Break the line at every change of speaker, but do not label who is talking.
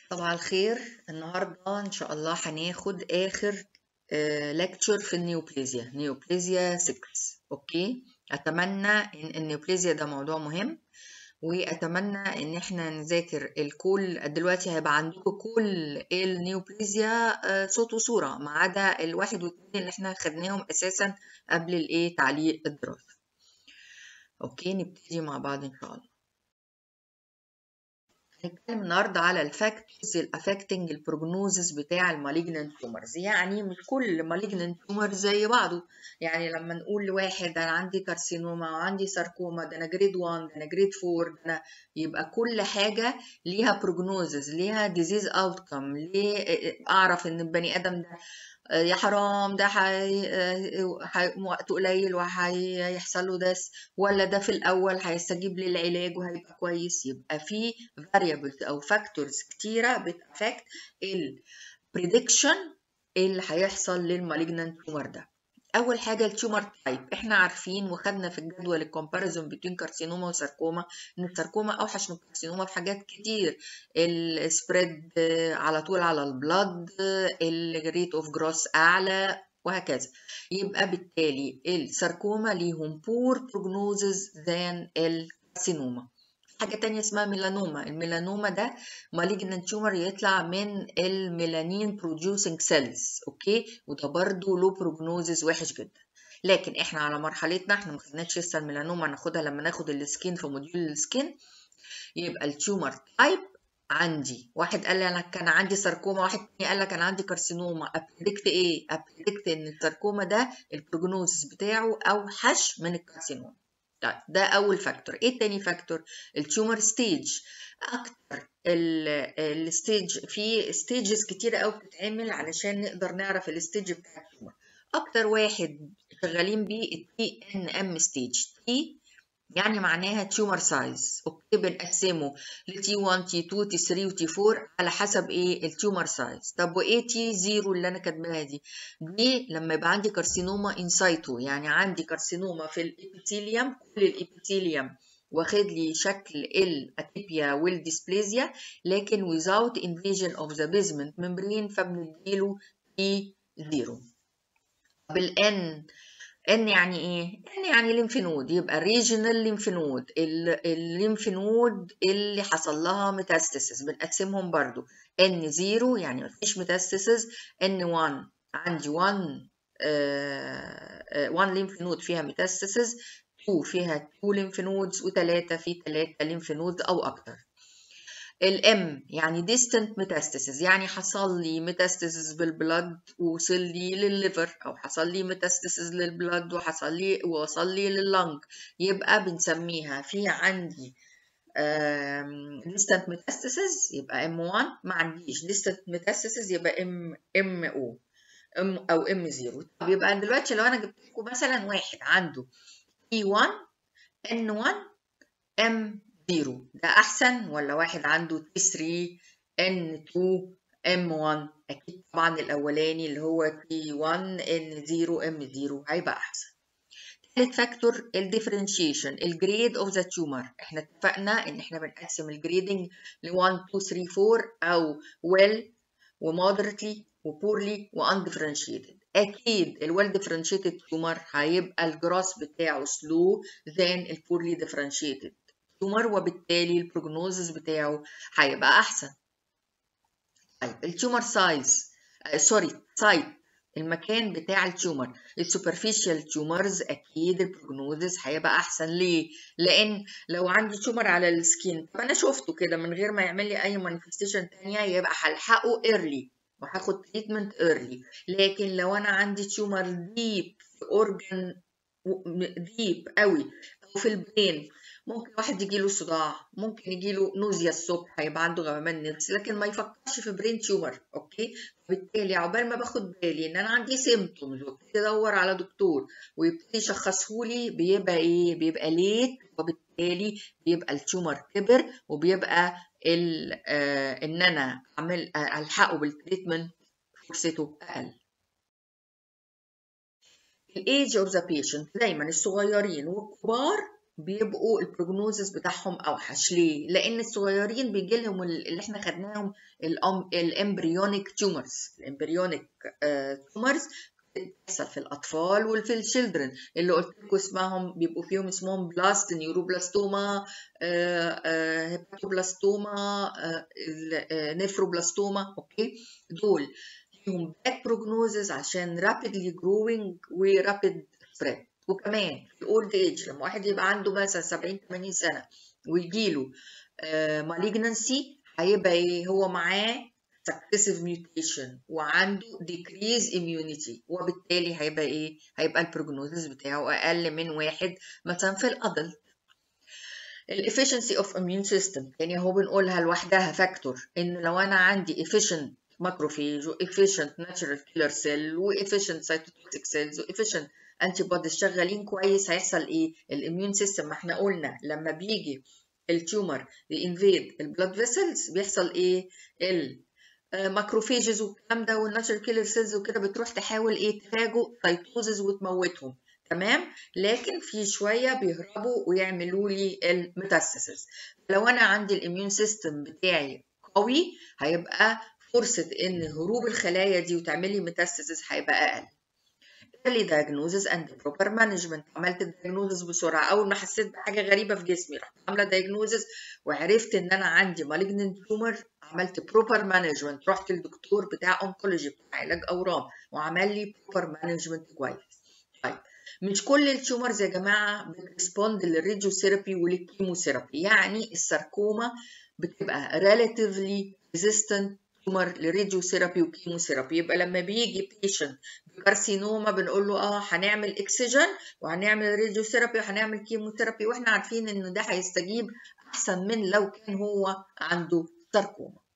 صباح الخير النهاردة إن شاء الله هناخد آخر لكتشر في النيوبليزيا نيوبليزيا 6 أوكي أتمنى إن النيوبليزيا ده موضوع مهم وأتمنى إن إحنا نذاكر الكل دلوقتي هيبقى عندكم كل النيوبليزيا صوت وصورة ما عدا الواحد والاتنين اللي إحنا خدناهم أساسا قبل الإيه تعليق الدراسة أوكي نبتدي مع بعض إن شاء الله هنتكلم النهارده على الفاكتورز الافكتنج البروجنوزس بتاع المالجننت تومرز يعني مش كل مالجننت تومر زي بعضه يعني لما نقول لواحد انا عندي كارسينوما وعندي ساركوما ده انا جريد 1 ده انا جريد 4 ده انا يبقى كل حاجه ليها بروجنوزس ليها ديزيز اوتكم ليه اعرف ان البني ادم ده يا حرام ده حي... حي... وقت قليل وهيحصل له ده ولا ده في الاول هيستجيب للعلاج وهيبقى كويس يبقى في variables او factors كتيره بتافكت البريدكشن اللي هيحصل للمالجنانت تومر ده اول حاجه التيومر تايب احنا عارفين وخدنا في الجدول الكومباريزون بين كارسينوما وساركوما ان الساركوما اوحش من الكارسينوما في حاجات كتير السبريد على طول على البلد الريت اوف جروس اعلى وهكذا يبقى بالتالي الساركوما ليهم بور بروجنوزز ذان الكارسينوما حاجة تانية اسمها ميلانوما الميلانوما ده مالجنان تيومر يطلع من الميلانين بروديوسنج سيلز اوكي وده برضه له بروجنوزز وحش جدا لكن احنا على مرحلتنا احنا ما خدناش لسه الميلانوما هناخدها لما ناخد السكين في موديول السكين يبقى التيومر تايب عندي واحد قال لي انا كان عندي ساركوما واحد تاني قال لك انا عندي كارسينوما ابريدكت ايه ابريدكت ان الساركوما ده البروجنوزس بتاعه اوحش من الكارسينوما طيب ده اول فاكتور ايه تاني فاكتور التيومر ستيج اكتر الستيج في ستيجز كتيره قوي بتتعمل علشان نقدر نعرف الستيج بتاع التيومر اكتر واحد شغالين بيه التي ان ام ستيج تي يعني معناها تيومر سايز اوكي بنقسمه لتي 1 تي 2 تي 3 وتي 4 على حسب ايه التيومر سايز طب وايه تي 0 اللي انا كاتباها دي دي لما يبقى عندي كارسينوما انسايتو يعني عندي كارسينوما في الابيثيليوم كل الابيثيليوم واخد لي شكل الاتيبيا والديسبليزيا لكن without invasion of the basement membrane فبنديله تي 0 طب الان ان يعني ايه ان يعني ليمف نود يبقى ريجنال ليمف نود الليمف نود اللي حصل لها ميتاستاسيس بنقسمهم برضو ان 0 يعني مفيش ميتاستاسيس ان 1 عندي 1 1 ليمف نود فيها ميتاستاسيس 2 فيها 2 ليمف نودز و3 في 3 ليمف نودز او اكتر الام يعني distant metastasis يعني حصل لي metastasis بالبلد ووصل لي للليفر او حصل لي metastasis للبلد وحصل لي ووصل لي لللنج يبقى بنسميها في عندي distant metastasis يبقى M1 ما عنديش distant metastasis يبقى M MO M او M0 طب يبقى دلوقتي لو انا جبت لكم مثلا واحد عنده E1 N1 M 0 ده أحسن ولا واحد عنده تي 3 N2 M1 أكيد طبعا الأولاني اللي هو T1 N0 M0 هيبقى أحسن تالت فاكتور الديفرنشيشن الجريد اوف ذا تيومر احنا اتفقنا ان احنا بنقسم الجريدنج ل 1 2 3 4 او well ومودريتلي وبورلي واندفرنشيتد اكيد الويل ديفرنشيتد تيومر هيبقى الجراس بتاعه سلو ذان البورلي ديفرنشيتد تيومر وبالتالي البروجنوزس بتاعه هيبقى احسن طيب التيومر سايز سوري سايت المكان بتاع التيومر السوبرفيشال تيومرز اكيد البروجنوزس هيبقى احسن ليه لان لو عندي تيومر على السكين طب انا شفته كده من غير ما يعمل لي اي مانيفستيشن تانية يبقى هلحقه ايرلي وهاخد تريتمنت ايرلي لكن لو انا عندي تيومر ديب في اورجن ديب قوي او في البرين ممكن واحد يجيله صداع ممكن يجيله نوزيا الصبح هيبقى عنده غمامان نفس لكن ما يفكرش في برين تيومر اوكي بالتالي عقبال ما باخد بالي ان انا عندي سيمتومز وابتدي ادور على دكتور ويبتدي يشخصهولي بيبقى ايه بيبقى ليت وبالتالي بيبقى التيومر كبر وبيبقى آه ان انا اعمل الحقه بالتريتمنت فرصته اقل الايج اوف ذا بيشنت دايما الصغيرين والكبار بيبقوا البروجنوزس بتاعهم اوحش ليه لان الصغيرين بيجي لهم اللي احنا خدناهم الامبريونيك تيومرز الامبريونيك تيومرز بتحصل في الاطفال وفي الشيلدرن اللي قلت لكم اسمهم بيبقوا فيهم اسمهم بلاست نيوروبلاستوما هيباتوبلاستوما نيفروبلاستوما اوكي دول فيهم باك بروجنوزز عشان رابيدلي جروينج ورابيد سبريد وكمان في الاولد ايج لما واحد يبقى عنده مثلا 70 80 سنه ويجيله مالجنسي هيبقى ايه هو معاه successive mutation وعنده decrease immunity وبالتالي هيبقى ايه هيبقى البروجنوزس بتاعه اقل من واحد مثلا في الادلت الافشنسي اوف immune system يعني هو بنقولها لوحدها فاكتور ان لو انا عندي efficient ماكروفيج و efficient natural killer cell و efficient cytotoxic cells و efficient انتي بوديز شغالين كويس هيحصل ايه الاميون سيستم ما احنا قلنا لما بيجي التيومر ينفيد البلاد فيسلز بيحصل ايه الماكروفيجز والكلام ده والناتشرال كيلر سيلز وكده بتروح تحاول ايه تفاجئ سيتوزز وتموتهم تمام لكن في شويه بيهربوا ويعملوا لي الميتاستاسيس لو انا عندي الاميون سيستم بتاعي قوي هيبقى فرصه ان هروب الخلايا دي وتعمل لي ميتاستاسيس هيبقى اقل early diagnosis and proper management عملت الدايجنوزس بسرعه اول ما حسيت بحاجه غريبه في جسمي رحت عامله دايجنوزس وعرفت ان انا عندي malignant tumor عملت proper management رحت للدكتور بتاع اونكولوجي بتاع علاج اورام وعمل لي proper management كويس طيب مش كل التيومرز يا جماعه بتريسبوند للراديو ثيرابي وللكيموثيرابي يعني الساركوما بتبقى relatively resistant تيومر لراديو ثيرابي وكيموثيرابي يبقى لما بيجي بيشنت بكارسينوما بنقول له اه هنعمل اكسجين وهنعمل راديو ثيرابي وهنعمل كيموثيرابي واحنا عارفين ان ده هيستجيب احسن من لو كان هو عنده ساركوما